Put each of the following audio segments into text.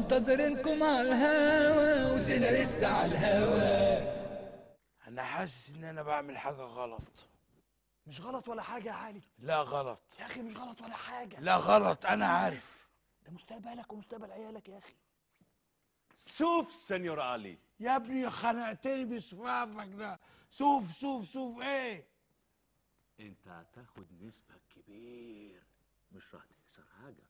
منتظرينكم على الهوا وسيناريست على الهوا انا حاسس ان انا بعمل حاجه غلط مش غلط ولا حاجه يا علي لا غلط يا اخي مش غلط ولا حاجه لا غلط انا عارف ده مستقبلك ومستقبل عيالك يا اخي شوف سنيور علي يا ابني خنقتني بسفافك ده سوف سوف سوف ايه انت هتاخد نسبة كبير مش راح تكسر حاجة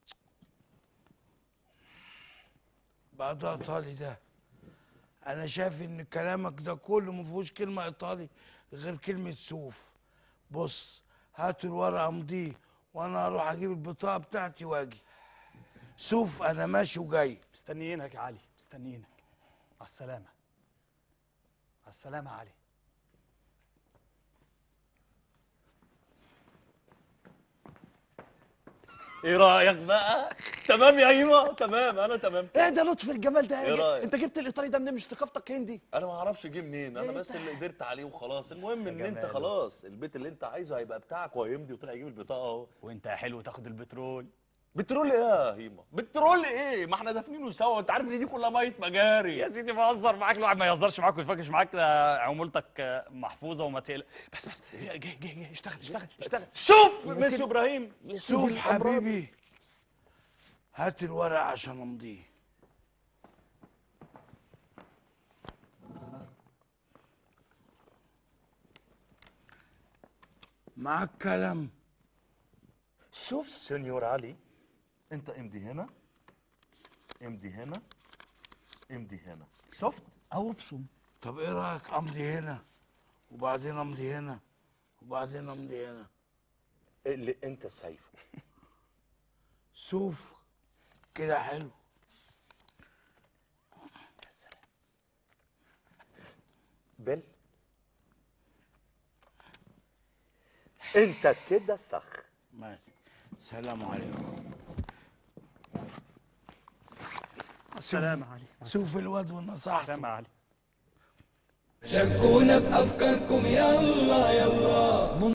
بقى ده ايطالي ده انا شايف ان كلامك ده كله ما فيهوش كلمه ايطالي غير كلمه سوف بص هات الورقه امضيه وانا هروح اجيب البطاقه بتاعتي واجي سوف انا ماشي وجاي مستنيينك يا علي مستنيينك على السلامه على السلامه يا علي ايه رأيك بقى؟ تمام يا هيما تمام انا تمام ايه ده لطف الجمال ده إيه رأيك؟ انت جبت الايطالي ده منين مش ثقافتك هندي انا ما اعرفش جه منين انا إيه بس ده؟ اللي قدرت عليه وخلاص المهم ان انت جماله. خلاص البيت اللي انت عايزه هيبقى بتاعك وهيمضي وطلع يجيب البطاقه اهو وانت يا حلو تاخد البترول بترول ايه يا هيما بترول ايه ما احنا دافنينه سوا انت عارف ان دي كلها ميه مجاري يا سيدي بهزر معاك الواحد ما يهزرش معاك ويفكش معاك ده عمولتك محفوظه وما تقلق بس بس جه جه جه اشتغل اشتغل اشتغل شوف يا ميسيو سيدي- ابراهيم يا سيدي سوف الأمراض. حبيبي هات الورقه عشان امضيه معاك كلام شوف سنيور علي انت امضي هنا امضي هنا امضي هنا شفت او ابصم طب ايه رايك امضي هنا وبعدين امضي هنا وبعدين امضي هنا اللي انت شايفه سوف كده حلو بل انت كده صح ماشي سلام عليكم السلام يا علي سوف الواد ونصحته السلام يا علي شاركونا بأفكاركم يلا يلا